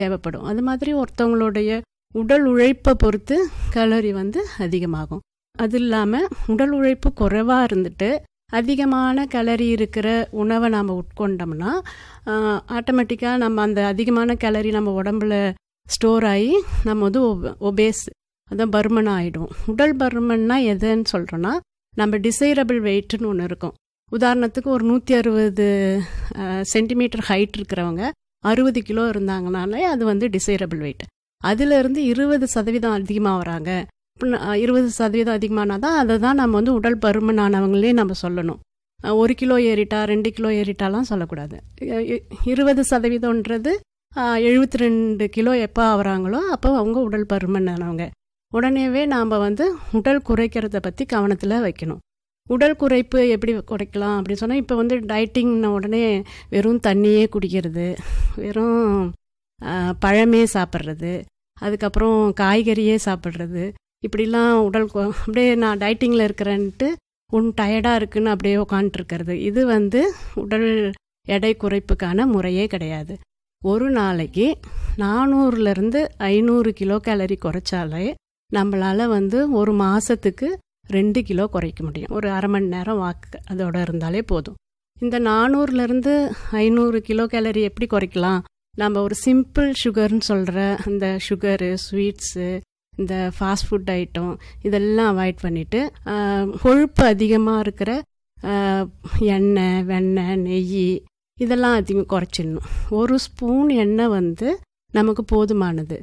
தேவைப்படும் அது மாதிரி ஒருத்தவங்களுடைய உடல் உழைப்பை பொறுத்து கலோரி வந்து அதிகமாகும் அது இல்லாமல் உடல் உழைப்பு குறைவாக இருந்துட்டு அதிகமான கலரி இருக்கிற உணவை நாம் உட்கொண்டோம்னா ஆட்டோமேட்டிக்காக நம்ம அந்த அதிகமான கலரி நம்ம உடம்புல ஸ்டோர் ஆகி நம்ம வந்து ஒபேஸ் அதான் பருமன் ஆகிடும் உடல் பருமன்னா எதுன்னு சொல்கிறோன்னா நம்ம டிசைரபிள் வெயிட்னு ஒன்று இருக்கும் உதாரணத்துக்கு ஒரு நூற்றி அறுபது சென்டிமீட்டர் ஹைட் இருக்கிறவங்க அறுபது கிலோ இருந்தாங்கனாலே அது வந்து டிசைரபிள் வெயிட் அதிலிருந்து இருபது சதவீதம் அதிகமாக வராங்க இருபது சதவீதம் அதிகமானா தான் அதை தான் நம்ம வந்து உடல் பருமனானவங்களே நம்ம சொல்லணும் ஒரு கிலோ ஏறிட்டா ரெண்டு கிலோ ஏறிட்டாலாம் சொல்லக்கூடாது இருபது சதவீதம்ன்றது எழுபத்தி ரெண்டு கிலோ எப்போ ஆகிறாங்களோ அப்போ அவங்க உடல் பருமனானவங்க உடனேவே நாம் வந்து உடல் குறைக்கிறத பற்றி கவனத்தில் வைக்கணும் உடல் குறைப்பு எப்படி குறைக்கலாம் அப்படின்னு சொன்னால் இப்போ வந்து டயட்டிங்ன உடனே வெறும் தண்ணியே குடிக்கிறது வெறும் பழமே சாப்பிட்றது அதுக்கப்புறம் காய்கறியே சாப்பிட்றது இப்படிலாம் உடல் அப்படியே நான் டயட்டிங்கில் இருக்கிறேன்ட்டு ஒன் டயர்டாக இருக்குன்னு அப்படியே உட்காந்துருக்கிறது இது வந்து உடல் எடை குறைப்புக்கான முறையே கிடையாது ஒரு நாளைக்கு நானூறுலேருந்து ஐநூறு கிலோ கேலரி குறைச்சாலே நம்மளால் வந்து ஒரு மாதத்துக்கு ரெண்டு கிலோ குறைக்க முடியும் ஒரு அரை மணி நேரம் வாக்கு அதோட இருந்தாலே போதும் இந்த நானூறுலேருந்து ஐநூறு கிலோ கேலரி எப்படி குறைக்கலாம் நம்ம ஒரு சிம்பிள் சுகர்னு சொல்கிற அந்த சுகரு ஸ்வீட்ஸு இந்த ஃபாஸ்ட் ஃபுட் ஐட்டம் இதெல்லாம் அவாய்ட் பண்ணிவிட்டு கொழுப்பு அதிகமாக இருக்கிற எண்ணெய் வெண்ணெய் நெய் இதெல்லாம் அதிகம் குறைச்சிடணும் ஒரு ஸ்பூன் எண்ணெய் வந்து நமக்கு போதுமானது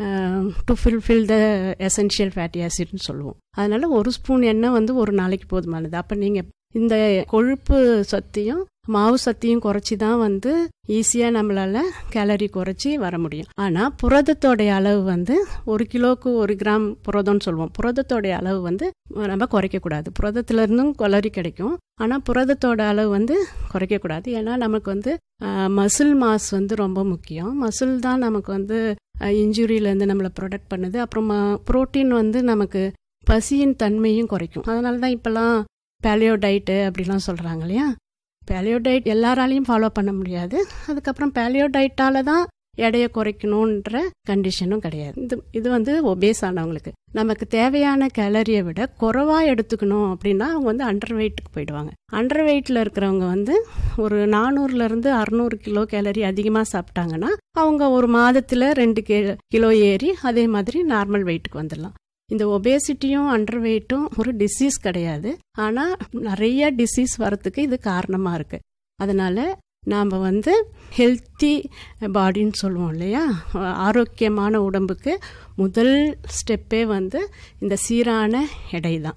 to fulfil the essential fatty ஆசிட்னு சொல்லுவோம் அதனால் ஒரு ஸ்பூன் எண்ணெய் வந்து ஒரு நாளைக்கு போதுமானது அப்போ நீங்கள் இந்த கொழுப்பு சத்தையும் மாவு சத்தையும் குறைச்சி தான் வந்து ஈஸியாக நம்மளால் கேலரி குறைச்சி வர முடியும் ஆனால் புரதத்தோடைய அளவு வந்து ஒரு கிலோவுக்கு ஒரு கிராம் புரதம்னு சொல்லுவோம் புரதத்தோடைய அளவு வந்து நம்ம குறைக்கக்கூடாது புரதத்துலேருந்தும் கலரி கிடைக்கும் ஆனால் புரதத்தோட அளவு வந்து குறைக்கக்கூடாது ஏன்னா நமக்கு வந்து மசில் மாஸ் வந்து ரொம்ப முக்கியம் மசில் தான் நமக்கு வந்து இன்ஜுரியிலேருந்து நம்மளை ப்ரொடெக்ட் பண்ணுது அப்புறமா ப்ரோட்டீன் வந்து நமக்கு பசியின் தன்மையும் குறைக்கும் அதனால தான் இப்போல்லாம் பேலியோ டயட்டு அப்படிலாம் சொல்கிறாங்க இல்லையா பேலியோ டயட் எல்லாராலையும் ஃபாலோ பண்ண முடியாது அதுக்கப்புறம் பேலியோ டயட்டால தான் எடையை குறைக்கணுன்ற கண்டிஷனும் கிடையாது இது இது வந்து ஒபேஸ் ஆனவங்களுக்கு நமக்கு தேவையான கேலரியை விட குறைவாக எடுத்துக்கணும் அப்படின்னா அவங்க வந்து அண்டர் வெயிட்டுக்கு போயிடுவாங்க அண்டர் வெயிட்டில் இருக்கிறவங்க வந்து ஒரு நானூறுலேருந்து அறநூறு கிலோ கேலரி அதிகமாக சாப்பிட்டாங்கன்னா அவங்க ஒரு மாதத்தில் ரெண்டு கிலோ ஏறி அதே மாதிரி நார்மல் வெயிட்டுக்கு வந்துடலாம் இந்த ஒபேசிட்டியும் அண்டர் வெயிட்டும் ஒரு டிசீஸ் கிடையாது ஆனால் நிறைய டிசீஸ் வரத்துக்கு இது காரணமாக இருக்குது அதனால் நாம் வந்து ஹெல்த்தி பாடின்னு சொல்லுவோம் இல்லையா ஆரோக்கியமான உடம்புக்கு முதல் ஸ்டெப்பே வந்து இந்த சீரான எடை தான்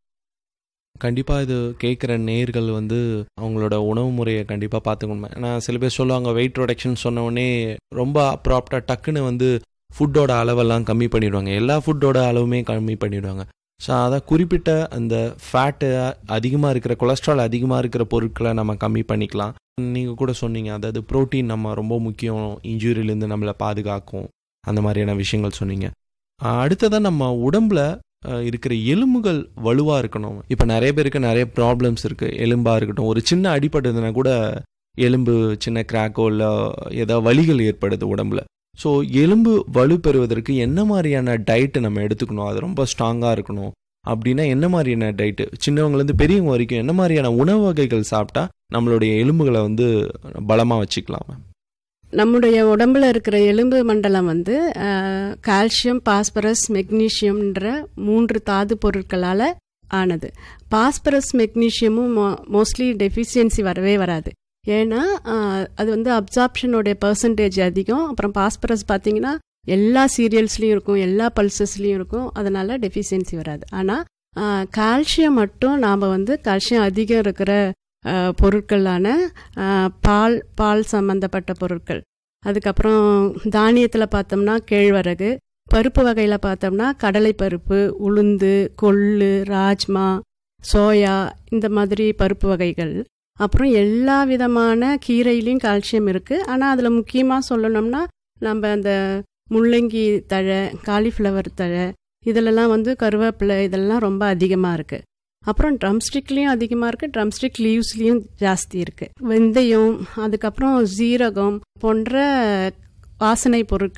கண்டிப்பாக இது கேட்குற நேர்கள் வந்து அவங்களோட உணவு முறையை கண்டிப்பாக பார்த்துக்கணும் ஏன்னா சில பேர் சொல்லுவாங்க வெயிட் ப்ரொடக்ஷன் சொன்ன உடனே ரொம்ப ப்ராப்டாக டக்குன்னு வந்து ஃபுட்டோட அளவெல்லாம் கம்மி பண்ணிடுவாங்க எல்லா ஃபுட்டோட அளவுமே கம்மி பண்ணிடுவாங்க ஸோ அதான் குறிப்பிட்ட அந்த ஃபேட்டு அதிகமாக இருக்கிற கொலஸ்ட்ரால் அதிகமாக இருக்கிற பொருட்களை நம்ம கம்மி பண்ணிக்கலாம் நீங்கள் கூட சொன்னீங்க அதாவது ப்ரோட்டீன் நம்ம ரொம்ப முக்கியம் இன்ஜுரியிலேருந்து நம்மளை பாதுகாக்கும் அந்த மாதிரியான விஷயங்கள் சொன்னீங்க அடுத்ததான் நம்ம உடம்புல இருக்கிற எலும்புகள் வலுவாக இருக்கணும் இப்போ நிறைய பேருக்கு நிறைய ப்ராப்ளம்ஸ் இருக்குது எலும்பாக இருக்கட்டும் ஒரு சின்ன அடிப்பட்டதுன்னா கூட எலும்பு சின்ன கிராக்கோ இல்லை ஏதாவது வலிகள் ஏற்படுது உடம்புல ஸோ எலும்பு வலு பெறுவதற்கு என்ன மாதிரியான டயட்டு நம்ம எடுத்துக்கணும் அது ரொம்ப ஸ்ட்ராங்காக இருக்கணும் அப்படின்னா என்ன மாதிரியான டயட்டு சின்னவங்கலேருந்து பெரியவங்க வரைக்கும் என்ன மாதிரியான உணவு வகைகள் சாப்பிட்டா நம்மளுடைய எலும்புகளை வந்து பலமாக வச்சுக்கலாம் மேம் நம்முடைய உடம்புல இருக்கிற எலும்பு மண்டலம் வந்து கால்சியம் பாஸ்பரஸ் மெக்னீஷியம்ன்ற மூன்று தாது பொருட்களால் ஆனது பாஸ்பரஸ் மெக்னீஷியமும் மோஸ்ட்லி டெஃபிஷியன்சி வரவே வராது ஏன்னா அது வந்து அப்சார்ப்ஷனோடைய பர்சன்டேஜ் அதிகம் அப்புறம் பாஸ்பரஸ் பார்த்தீங்கன்னா எல்லா சீரியல்ஸ்லேயும் இருக்கும் எல்லா பல்சஸ்லேயும் இருக்கும் அதனால் டெஃபிஷியன்சி வராது ஆனால் கால்சியம் மட்டும் நாம் வந்து கால்சியம் அதிகம் இருக்கிற பொருட்களான பால் பால் சம்மந்தப்பட்ட பொருட்கள் அதுக்கப்புறம் தானியத்தில் பார்த்தோம்னா கேழ்வரகு பருப்பு வகையில் பார்த்தோம்னா கடலை பருப்பு உளுந்து கொள்ளு ராஜ்மா சோயா இந்த மாதிரி பருப்பு வகைகள் அப்புறம் எல்லா விதமான கீரையிலையும் கால்சியம் இருக்குது ஆனால் அதில் முக்கியமாக சொல்லணும்னா நம்ம அந்த முள்ளங்கி தழை காலிஃப்ளவர் தழை இதிலெல்லாம் வந்து கருவேப்பிலை இதெல்லாம் ரொம்ப அதிகமாக இருக்குது அப்புறம் ட்ரம்ஸ்டிக்லேயும் அதிகமாக இருக்குது ட்ரம்ஸ்டிக் லீவ்ஸ்லேயும் ஜாஸ்தி இருக்குது வெந்தயம் அதுக்கப்புறம் ஜீரகம் போன்ற வாசனை பொருட்கள்